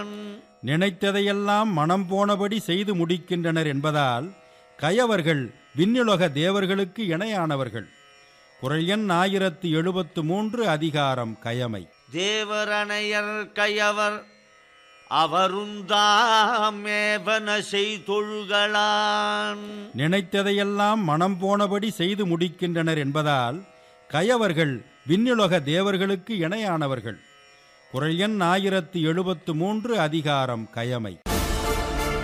நினைத்ததையெல்லாம் மனம் போனபடி செய்து முடிக்கின்றனர் என்பதால் கயவர்கள் விண்ணுலக தேவர்களுக்கு இணையானவர்கள் குரல் எண் ஆயிரத்து எழுபத்து மூன்று அதிகாரம் கயமை தேவரணையர் கயவர் அவருந்தாமேவன செய்தொழுகளான் நினைத்ததையெல்லாம் மனம் போனபடி செய்து முடிக்கின்றனர் என்பதால் கயவர்கள் விண்ணுலக தேவர்களுக்கு இணையானவர்கள் குரல் எண் ஆயிரத்து எழுபத்து மூன்று அதிகாரம் கயமை